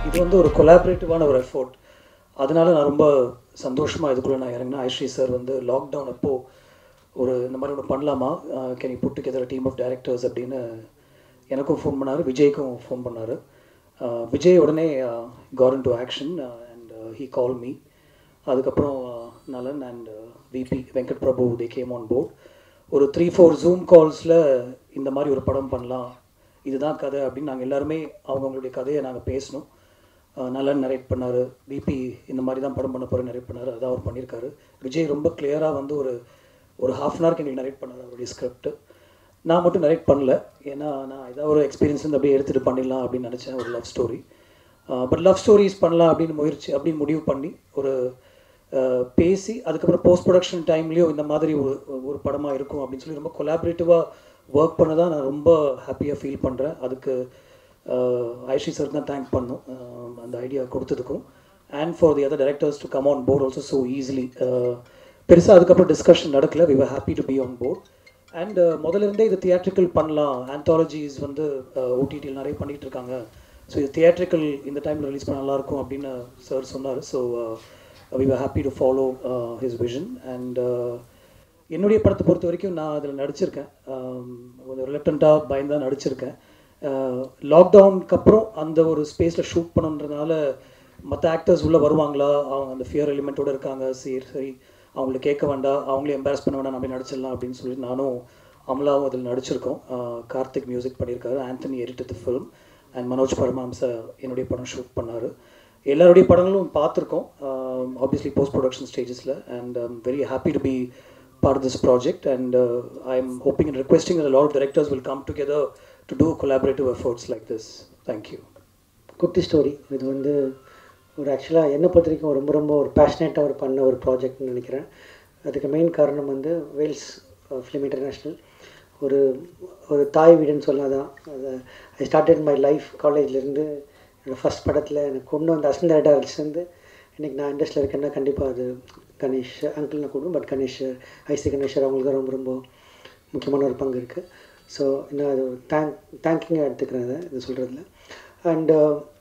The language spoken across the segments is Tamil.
இது வந்து ஒரு கொலாபரேட்டிவான ஒரு எஃபோர்ட் அதனால நான் ரொம்ப சந்தோஷமாக இதுக்குள்ளே நான் இறங்கினேன் ஐஸ்ரீ சார் வந்து லாக்டவுன் அப்போது ஒரு இந்த மாதிரி ஒன்று பண்ணலாமா can you put together team of directors அப்படின்னு எனக்கும் ஃபோன் பண்ணார் விஜய்க்கும் ஃபோன் பண்ணார் விஜய் உடனே garden to action and he call me அதுக்கப்புறம் Nalan and VP Venkat Prabhu they came on board ஒரு த்ரீ ஃபோர் ஜூம் கால்ஸில் இந்த மாதிரி ஒரு படம் பண்ணலாம் இதுதான் கதை அப்படின்னு நாங்கள் எல்லாருமே அவங்கவுங்களுடைய கதையை நாங்கள் பேசினோம் நலன் நரேட் பண்ணார் பிபி இந்த மாதிரி தான் படம் பண்ண போகிற நரேட் பண்ணார் அதான் அவர் பண்ணியிருக்காரு விஜய் ரொம்ப கிளியராக வந்து ஒரு ஒரு ஹாஃப் அன் ஹவருக்கு எங்களுக்கு நரேட் பண்ணார் அவருடைய ஸ்கிரிப்ட் நான் மட்டும் நரேட் பண்ணல ஏன்னா நான் ஏதாவது ஒரு எக்ஸ்பீரியன்ஸ் வந்து அப்படியே எடுத்துகிட்டு பண்ணிடலாம் அப்படின்னு நினச்சேன் ஒரு love story but love stories பண்ணலாம் அப்படின்னு முயற்சி அப்படின்னு முடிவு பண்ணி ஒரு பேசி அதுக்கப்புறம் போஸ்ட் ப்ரொடக்ஷன் டைம்லேயும் இந்த மாதிரி ஒரு ஒரு படமாக இருக்கும் அப்படின்னு சொல்லி ரொம்ப கொலாபரேட்டிவாக ஒர்க் பண்ண தான் நான் ரொம்ப ஹாப்பியாக ஃபீல் பண்ணுறேன் அதுக்கு ஐஷி சார் தான் தேங்க் பண்ணும் அந்த ஐடியா கொடுத்ததுக்கும் and for the other directors to come on board also so easily பெருசாக அதுக்கப்புறம் டிஸ்கஷன் நடக்கல we were happy to be on board and முதல்ல இருந்தே இது தியேட்ரிக்கல் பண்ணலாம் ஆந்தாலஜிஸ் வந்து ஓடிடியில் நிறைய பண்ணிகிட்டு இருக்காங்க ஸோ இது தியேட்ரிக்கல் இந்த டைமில் ரிலீஸ் பண்ண நல்லாயிருக்கும் அப்படின்னு சார் சொன்னார் so we were happy to follow his vision and என்னுடைய படத்தை பொறுத்த வரைக்கும் நான் அதில் நடிச்சிருக்கேன் கொஞ்சம் ரிலக்டண்ட்டாக பயந்தான் நடிச்சிருக்கேன் லாக்டவுனுக்கு அப்புறம் அந்த ஒரு ஸ்பேஸில் ஷூட் பண்ணுன்றதுனால மற்ற ஆக்டர்ஸ் உள்ளே வருவாங்களா அவங்க அந்த ஃபியர் எலிமெண்ட்டோடு இருக்காங்க சரி சரி அவங்கள கேட்க வேண்டாம் அவங்களே எம்பாரஸ் பண்ண வேண்டாம் நம்ம நடிச்சிடலாம் அப்படின்னு சொல்லி நானும் அமலாவும் அதில் நடிச்சிருக்கோம் கார்த்திக் மியூசிக் பண்ணியிருக்காரு Anthony edited film and Manoj Paramahamsa என்னுடைய படம் ஷூட் பண்ணார் எல்லாருடைய படங்களும் பார்த்துருக்கோம் ஆப்வியஸ்லி போஸ்ட் ப்ரொடக்ஷன் ஸ்டேஜஸில் and I'm very happy to be part of this project and uh, I'm hoping and requesting that a lot of directors will come together to do collaborative efforts like this. Thank you. குட்டி ஸ்டோரி இது வந்து ஒரு ஆக்சுவலாக என்னை பொறுத்த வரைக்கும் ரொம்ப ரொம்ப ஒரு பேஷனேட்டாக ஒரு பண்ண ஒரு ப்ராஜெக்ட்னு நினைக்கிறேன் அதுக்கு மெயின் காரணம் வந்து வேல்ஸ் ஃபிலிம் இன்டர்நேஷ்னல் ஒரு ஒரு தாய் வீடுன்னு சொல்லாதான் அது ஐ ஸ்டார்டட் மை லைஃப் காலேஜ்லேருந்து என்னோடய ஃபஸ்ட் படத்தில் எனக்கு கொண்டு வந்த அசன் டேரக்டர்ஸ்லேருந்து இன்றைக்கி நான் இண்டஸ்ட்ரியில் இருக்கேன்னா கண்டிப்பாக அது கணேஷ் அங்கிள் நான் கூப்பிடும் பட் கணேஷ் ஐசி கணேஷர் அவங்களுக்கு ரொம்ப ரொம்ப முக்கியமான ஒரு பங்கு இருக்குது ஸோ நான் அது தேங்க் தேங்கிங்காக எடுத்துக்கிறேன் அதை இது சொல்கிறதுல அண்டு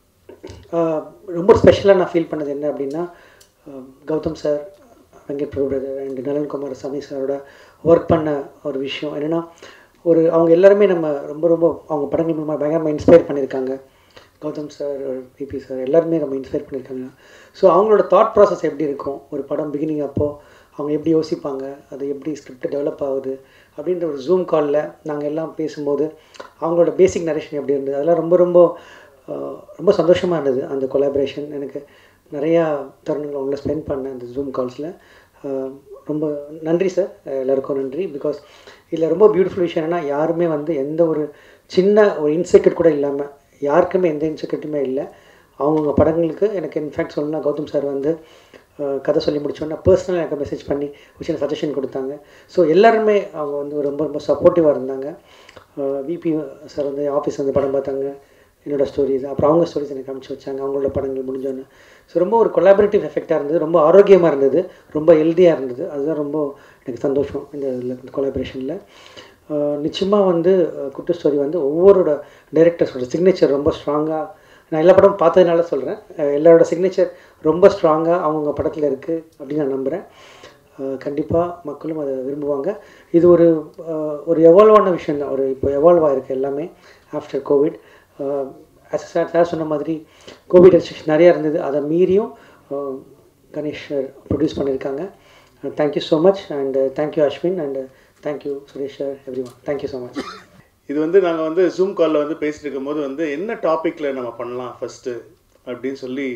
ரொம்ப ஸ்பெஷலாக நான் ஃபீல் பண்ணது என்ன அப்படின்னா Gautham sir Venkat Prabhu brother and Nalankumar Samy சாரோட ஒர்க் பண்ண ஒரு விஷயம் என்னென்னா ஒரு அவங்க எல்லாருமே நம்ம ரொம்ப ரொம்ப அவங்க படங்கள் மூலமாக பயங்கரமாக இன்ஸ்பயர் பண்ணியிருக்காங்க கௌதம் சார் பிபி சார் எல்லாருமே நம்ம இன்ஸ்பயர் பண்ணியிருக்காங்க ஸோ அவங்களோட தாட் ப்ராசஸ் எப்படி இருக்கும் ஒரு படம் பிகினிங் அப்போது அவங்க எப்படி யோசிப்பாங்க அது எப்படி ஸ்கிரிப்ட் டெவலப் ஆகுது அப்படின்ற ஒரு ஜூம் காலில் நாங்கள் எல்லாம் பேசும்போது அவங்களோட பேசிக் நரேஷன் எப்படி இருந்தது அதெல்லாம் ரொம்ப ரொம்ப ரொம்ப சந்தோஷமாக இருந்தது அந்த கொலாபரேஷன் எனக்கு நிறையா தருணங்கள் அவங்கள ஸ்பெண்ட் பண்ணேன் அந்த ஜூம் கால்ஸில் ரொம்ப நன்றி சார் எல்லாருக்கும் நன்றி பிகாஸ் இதில் ரொம்ப பியூட்டிஃபுல் விஷயம் என்னென்னா யாருமே வந்து எந்த ஒரு சின்ன ஒரு இன்செக்யூட் கூட இல்லாமல் யாருக்குமே எந்த இன்செக்யூரிட்டியுமே இல்லை அவங்கவுங்க படங்களுக்கு எனக்கு இன்ஃபேக்ட் சொல்லணும்னா கௌதம் சார் வந்து கதை சொல்லி முடிச்சோன்னா பர்சனலாக எனக்கு மெசேஜ் பண்ணி ஒரு சின்ன சஜஷன் கொடுத்தாங்க ஸோ எல்லாருமே அவங்க வந்து ரொம்ப ரொம்ப சப்போர்ட்டிவாக இருந்தாங்க விபி சார் வந்து ஆஃபீஸ் வந்து படம் பார்த்தாங்க என்னோடய ஸ்டோரிஸ் அப்புறம் அவங்க ஸ்டோரிஸ் எனக்கு அனுப்பிச்சி வச்சாங்க அவங்களோட படங்கள் முடிஞ்சோன்னு ஸோ ரொம்ப ஒரு கொலாபரேட்டிவ் எஃபெக்டாக இருந்தது ரொம்ப ஆரோக்கியமாக இருந்தது ரொம்ப ஹெல்த்தியாக இருந்தது அதுதான் ரொம்ப எனக்கு சந்தோஷம் இந்த இந்த கொலாபரேஷனில் நிச்சயமாக வந்து குட்டு ஸ்டோரி வந்து ஒவ்வொருட டைரக்டர்ஸோட சிக்னேச்சர் ரொம்ப ஸ்ட்ராங்காக நான் எல்லா படமும் பார்த்ததுனால சொல்கிறேன் எல்லாரோட சிக்னேச்சர் ரொம்ப ஸ்ட்ராங்காக அவங்கவுங்க படத்தில் இருக்குது அப்படின்னு நான் நம்புகிறேன் கண்டிப்பாக மக்களும் அதை விரும்புவாங்க இது ஒரு ஒரு எவால்வான விஷயம் தான் ஒரு இப்போ எவால்வ் ஆகிருக்கு எல்லாமே after covid as sir sir சொன்ன மாதிரி கோவிட் ரெஸ்ட்ரிக்ஷன் நிறையா இருந்தது அதை மீறியும் கணேஷ் ப்ரொடியூஸ் பண்ணியிருக்காங்க thank you so much and thank you Ashwin and thank you Suresh sir everyone thank you so much இது வந்து நாங்கள் வந்து ஜூம் காலில் வந்து பேசிட்டு இருக்கும்போது வந்து என்ன டாப்பிக்கில் நம்ம பண்ணலாம் ஃபஸ்ட்டு அப்படின்னு சொல்லி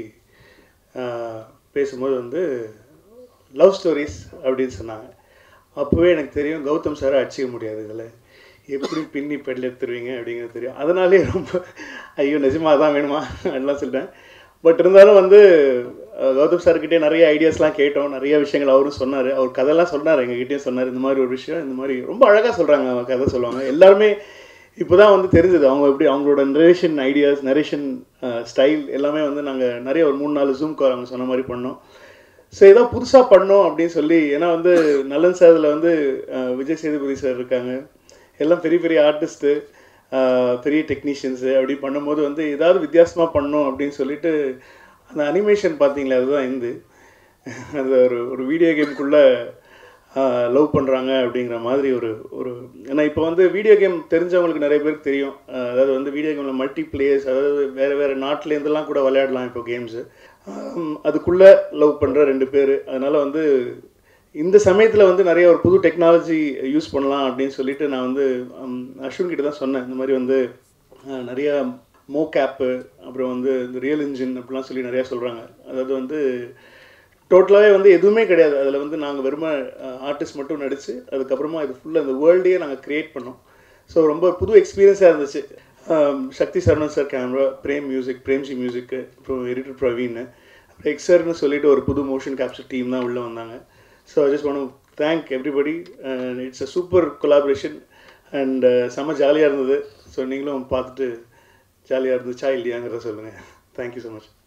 பேசும்போது வந்து லவ் ஸ்டோரிஸ் அப்படின்னு சொன்னாங்க அப்போவே எனக்கு தெரியும் கௌதம் சாரை அடிச்சிக்க முடியாது இதில் எப்படி பின்னி பெட்டில் எடுத்துருவீங்க அப்படிங்கிறது தெரியும் அதனாலே ரொம்ப ஐயோ நிஜமாக தான் வேணுமா அப்படிலாம் சொல்லிட்டேன் பட் இருந்தாலும் வந்து கௌதம் சார்கிட்டே நிறைய ஐடியாஸ்லாம் கேட்டோம் நிறைய விஷயங்கள் அவரும் சொன்னார் அவர் கதைலாம் சொன்னார் எங்ககிட்டயும் சொன்னார் இந்த மாதிரி ஒரு விஷயம் இந்த மாதிரி ரொம்ப அழகாக சொல்கிறாங்க அவங்க கதை சொல்லுவாங்க எல்லாருமே இப்போ தான் வந்து தெரிஞ்சது அவங்க எப்படி அவங்களோட நரேஷன் ஐடியாஸ் நரேஷன் ஸ்டைல் எல்லாமே வந்து நாங்கள் நிறைய ஒரு மூணு நாலு ஜூம் கால் அவங்க சொன்ன மாதிரி பண்ணோம் ஸோ ஏதோ புதுசாக பண்ணோம் அப்படின்னு சொல்லி ஏன்னா வந்து நலன் சார் இதில் வந்து விஜய் சேதுபதி சார் இருக்காங்க எல்லாம் பெரிய பெரிய ஆர்டிஸ்ட்டு ஆஹ் பெரிய டெக்னீஷியன்ஸு அப்படி பண்ணும்போது வந்து ஏதாவது வித்தியாசமாக பண்ணணும் அப்படின்னு சொல்லிட்டு அந்த அனிமேஷன் பார்த்தீங்களா அதுதான் இந்து அது ஒரு ஒரு வீடியோ கேம்குள்ளே லவ் பண்ணுறாங்க அப்படிங்கிற மாதிரி ஒரு ஒரு ஏன்னா இப்போ வந்து வீடியோ கேம் தெரிஞ்சவங்களுக்கு நிறைய பேருக்கு தெரியும் ஆஹ் அதாவது வந்து வீடியோ கேமில் மல்டி பிளேயர்ஸ் அதாவது வேறு வேறு நாட்டிலேருந்துலாம் கூட விளையாடலாம் இப்போ கேம்ஸு அதுக்குள்ளே லவ் பண்ணுற ரெண்டு பேர் அதனால் வந்து இந்த சமயத்தில் வந்து நிறைய ஒரு புது டெக்னாலஜி யூஸ் பண்ணலாம் அப்படின்னு சொல்லிட்டு நான் வந்து ஹம், அஸ்வின் கிட்ட தான் சொன்னேன் இந்த மாதிரி வந்து அஹ், நிறைய மோ கேப்பு அப்புறம் வந்து இந்த ரியல் இன்ஜின் அப்படிலாம் சொல்லி நிறையா சொல்கிறாங்க அதாவது வந்து டோட்டலாகவே வந்து எதுவுமே கிடையாது அதில் வந்து நாங்கள் வெறும ஆர்டிஸ்ட் மட்டும் நடித்து அதுக்கப்புறமா இது ஃபுல்லாக அந்த வேர்ல்டையே நாங்கள் க்ரியேட் பண்ணோம் ஸோ ரொம்ப புது எக்ஸ்பீரியன்ஸாக இருந்துச்சு ஆம், Sakthi Saravanan sir camera Prem music Premji மியூசிக்கு அப்புறம் எடிட்டர் பிரவீன் அப்புறம் எக்ஸர்னு சொல்லிட்டு ஒரு புது மோஷன் கேப்சர் டீம் தான் உள்ளே வந்தாங்க so I just want thank everybody and it's a super collaboration and செம்ம ஜாலியாக இருந்தது ஸோ நீங்களும் பார்த்துட்டு ஜாலியாக இருந்துச்சா இல்லையாங்கிறத சொல்லுங்கள் தேங்க்யூ ஸோ மச்